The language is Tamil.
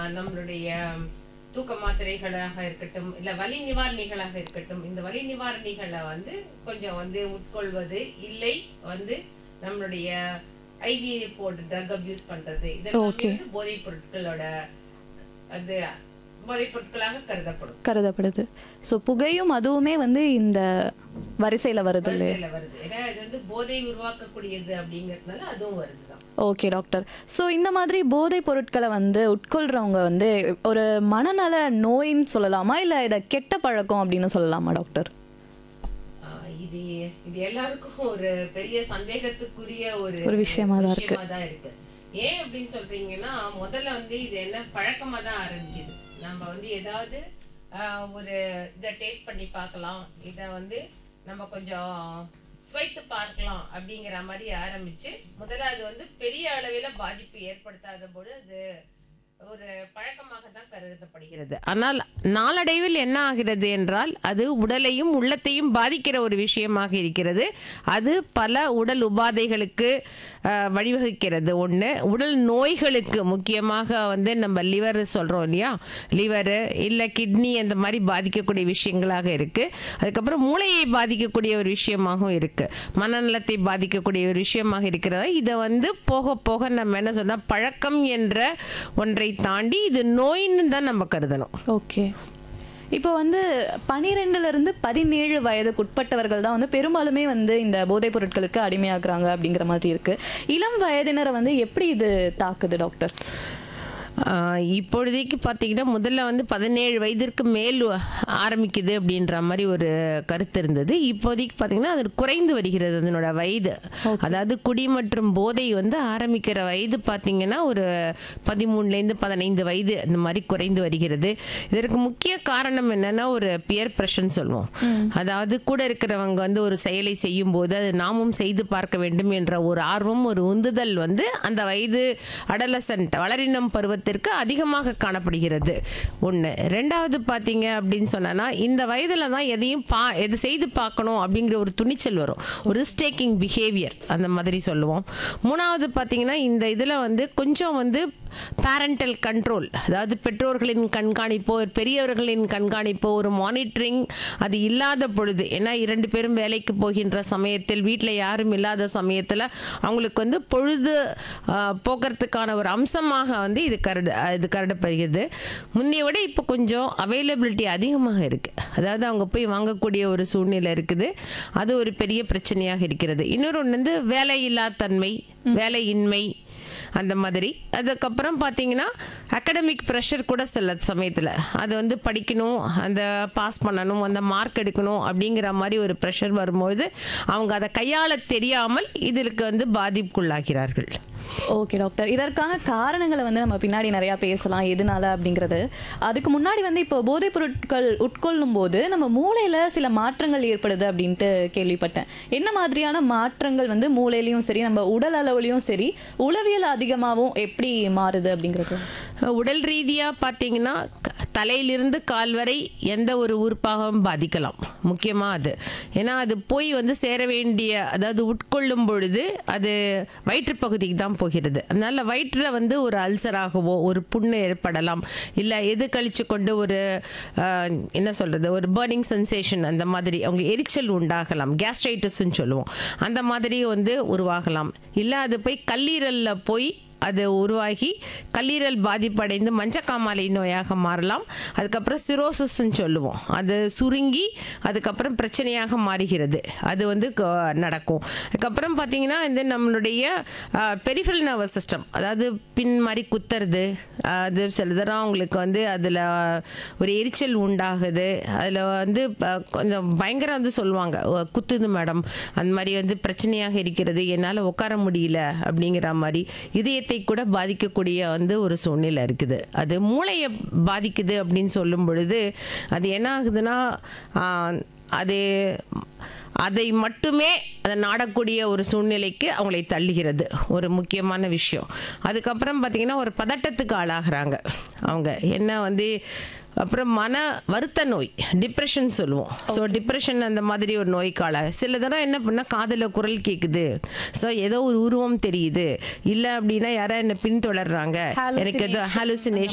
நம்மளுடைய தூக்க மாத்திரைகளாக இருக்கட்டும் இல்ல வலி நிவாரணிகளாக இருக்கட்டும் இந்த வலி நிவாரணிகளை வந்து கொஞ்சம் வந்து உட்கொள்வது இல்லை வந்து நம்மளுடைய ஐவி போட்டு ட்ரக் அபியூஸ் பண்றது இதெல்லாம் Okay. வந்து போதைப் பொருட்களோட அது போதைப் பொருட்களாக கருதப்படும் கருதப்படுது ஸோ புகையும் அதுவுமே வந்து இந்த வரிசையில் வருது இல்லையா வரிசையில வருது ஏன்னா இது வந்து போதை உருவாக்கக்கூடியது அப்படிங்கறதுனால அதுவும் வருதுதான் ஓகே டாக்டர் ஸோ இந்த மாதிரி போதைப் பொருட்களை வந்து உட்கொள்றவங்க வந்து ஒரு மனநல நோயின்னு சொல்லலாமா இல்லை இதை கெட்ட பழக்கம் அப்படின்னு சொல்லலாமா டாக்டர் ஆஹ் இது இது எல்லாருக்கும் ஒரு பெரிய சந்தேகத்துக்குரிய ஒரு ஒரு விஷயமா தான் இருக்கு. விஷயமா தான் இருக்கு ஏன் அப்படின்னு சொல்றீங்கன்னா முதல்ல வந்து இது என்ன பழக்கமா தான் ஆரம்பிக்குது நம்ம வந்து ஏதாவது ஆஹ், ஒரு இதை டேஸ்ட் பண்ணி பார்க்கலாம் இதை வந்து நம்ம கொஞ்சம் சுவைத்து பார்க்கலாம் அப்படிங்கிற மாதிரி ஆரம்பிச்சு முதல்ல அது வந்து பெரிய அளவில் பாதிப்பு ஏற்படுத்தாத போது அது ஒரு பழக்கமாக தான் கருதப்படுகிறது ஆனால் நாளடைவில் என்ன ஆகிறது என்றால் அது உடலையும் உள்ளத்தையும் பாதிக்கிற ஒரு விஷயமாக இருக்கிறது அது பல உடல் உபாதைகளுக்கு அஹ், வழிவகுக்கிறது ஒன்று உடல் நோய்களுக்கு முக்கியமாக வந்து நம்ம லிவர் சொல்கிறோம் இல்லையா லிவரு இல்லை கிட்னி அந்த மாதிரி பாதிக்கக்கூடிய விஷயங்களாக இருக்குது அதுக்கப்புறம் மூளையை பாதிக்கக்கூடிய ஒரு விஷயமாகவும் இருக்குது மனநலத்தை பாதிக்கக்கூடிய ஒரு விஷயமாக இருக்கிறதா இதை வந்து போக போக நம்ம என்ன சொன்னால் பழக்கம் என்ற ஒன்றை தாண்டி இது நோயின்னு தான் நம்ம கருதணும் ஓகே இப்போ வந்து பனிரெண்டுல இருந்து பதினேழு வயதுக்கு உட்பட்டவர்கள் தான் வந்து பெரும்பாலுமே வந்து இந்த போதைப் பொருட்களுக்கு அடிமையாக்குறாங்க அப்படிங்கிற மாதிரி இருக்கு இளம் வயதினரை வந்து எப்படி இது தாக்குது டாக்டர் ஆஹ் இப்பொழுதைக்கு பார்த்தீங்கன்னா முதல்ல வந்து பதினேழு வயதிற்கு மேல் ஆரம்பிக்குது அப்படின்ற மாதிரி ஒரு கருத்து இருந்தது இப்போதைக்கு பார்த்தீங்கன்னா அது குறைந்து வருகிறது அதனோட வயது அதாவது குடி மற்றும் போதை வந்து ஆரம்பிக்கிற வயது பார்த்தீங்கன்னா ஒரு பதிமூணுலேருந்து பதினைந்து வயது அந்த மாதிரி குறைந்து வருகிறது இதற்கு முக்கிய காரணம் என்னன்னா ஒரு பியர் ப்ரெஷர்னு சொல்லுவோம் அதாவது கூட இருக்கிறவங்க வந்து ஒரு செயலை செய்யும் போது அது நாமும் செய்து பார்க்க வேண்டும் என்ற ஒரு ஆர்வம் ஒரு உந்துதல் வந்து அந்த வயது அடலசன்ட் வளரினம் பருவத்திற்கு அதிகமாக காணப்படுகிறது ஒன்று ரெண்டாவது பார்த்தீங்க அப்படின்னு சொன்னா இந்த வயதில் தான் எதையும் பா எது செய்து பார்க்கணும் அப்படிங்கிற ஒரு துணிச்சல் வரும் ஒரு ரிஸ்க் டேக்கிங் பிஹேவியர் அந்த மாதிரி சொல்லுவோம் மூணாவது பார்த்தீங்கன்னா இந்த இதில் வந்து கொஞ்சம் வந்து பேரண்டல் கண்ட்ரோல் அதாவது பெற்றோர்களின் கண்காணிப்போ பெரியவர்களின் கண்காணிப்போ ஒரு மானிட்டரிங் அது இல்லாத பொழுது ஏன்னா இரண்டு பேரும் வேலைக்கு போகின்ற சமயத்தில் வீட்டில் யாரும் இல்லாத சமயத்தில் அவங்களுக்கு வந்து பொழுது ஆ, போக்குறதுக்கான ஒரு அம்சமாக வந்து இது கருடு இது கருடப்படுகிறது முன்னைய விட இப்போ கொஞ்சம் அவைலபிலிட்டி அதிகமாக இருக்குது அதாவது அவங்க போய் வாங்கக்கூடிய ஒரு சூழ்நிலை இருக்குது அது ஒரு பெரிய பிரச்சனையாக இருக்கிறது இன்னொரு ஒன்று வந்து வேலையில்லா தன்மை வேலையின்மை அந்த மாதிரி அதுக்கப்புறம் பார்த்தீங்கன்னா அகடமிக் ப்ரெஷர் கூட சில சமயத்தில் அது வந்து படிக்கணும் அந்த பாஸ் பண்ணணும் அந்த மார்க் எடுக்கணும் அப்படிங்கிற மாதிரி ஒரு ப்ரெஷர் வரும்பொழுது அவங்க அதை கையாள தெரியாமல் இதற்கு வந்து பாதிப்புக்குள்ளாகிறார்கள் ஓகே டாக்டர் இதற்கான காரணங்களை வந்து நம்ம பின்னாடி நிறையா பேசலாம் எதனால அப்படிங்கிறது அதுக்கு முன்னாடி வந்து இப்போ போதைப் பொருட்கள் உட்கொள்ளும் போது நம்ம மூளையில சில மாற்றங்கள் ஏற்படுது அப்படின்ட்டு கேள்விப்பட்டேன் என்ன மாதிரியான மாற்றங்கள் வந்து மூளையிலையும் சரி நம்ம உடல் அளவுலையும் சரி உளவியல் அதிகமாகவும் எப்படி மாறுது அப்படிங்கிறது உடல் ரீதியாக பார்த்தீங்கன்னா க- தலையிலிருந்து கால் வரை எந்த ஒரு உறுப்பாகவும் பாதிக்கலாம் முக்கியமாக அது ஏன்னா அது போய் வந்து சேர வேண்டிய அதாவது உட்கொள்ளும் பொழுது அது வயிற்றுப்பகுதிக்கு தான் போகிறது அதனால வயிற்றில் வந்து ஒரு அல்சராகவோ ஒரு புண்ணு ஏற்படலாம் இல்லை எது கழிச்சு கொண்டு ஒரு ஆஹ், என்ன சொல்கிறது ஒரு பர்னிங் சென்சேஷன் அந்த மாதிரி அவங்க எரிச்சல் உண்டாகலாம் கேஸ்ட்ரைட்டிஸ்ன்னு சொல்லுவோம் அந்த மாதிரி வந்து உருவாகலாம் இல்லை அது போய் கல்லீரலில் போய் அது உருவாகி கல்லீரல் பாதிப்படைந்து மஞ்சக்காமாலை நோயாக மாறலாம் அதுக்கப்புறம் சிரோசிஸ்ன்னு சொல்லுவோம் அது சுருங்கி அதுக்கப்புறம் பிரச்சனையாக மாறுகிறது அது வந்து க- நடக்கும் அதுக்கப்புறம் பார்த்தீங்கன்னா இந்த நம்மளுடைய பெரிஃபரல் நர்வஸ் சிஸ்டம் அதாவது பின் மாதிரி குத்துறது அது சில தரம் அவங்களுக்கு வந்து அதில் ஒரு எரிச்சல் உண்டாகுது அதில் வந்து ப- கொஞ்சம் பயங்கரம் வந்து சொல்லுவாங்க "ஓ, குத்துது மேடம் அந்த மாதிரி வந்து பிரச்சனையாக இருக்கிறது என்னால் உட்கார முடியல அப்படிங்கிற மாதிரி இதயத்தை கூட பாதிக்கக்கூடிய வந்து ஒரு சூழ்நிலை இருக்குது அது மூளையை பாதிக்குது அப்படின்னு சொல்லும் பொழுது அது என்ன ஆகுதுன்னா ஆஹ், அது அதை மட்டுமே அதை நாடக்கூடிய ஒரு சூழ்நிலைக்கு அவங்களை தள்ளுகிறது ஒரு முக்கியமான விஷயம் அதுக்கப்புறம் பார்த்திங்கன்னா ஒரு பதட்டத்துக்கு ஆளாகிறாங்க அவங்க என்ன வந்து அப்புறம் மன வருத்த நோய் டிப்ரெஷன் சொல்லுவோம் ஸோ டிப்ரெஷன் அந்த மாதிரி ஒரு நோய்க்கால சில தடவை என்ன பண்ணால் காதில் குரல் கேட்குது ஸோ ஏதோ ஒரு உருவம் தெரியுது இல்லை அப்படின்னா யாரா என்னை பின்தொடர்றாங்க எனக்கு ஏதோ ஹாலுசினேஷன்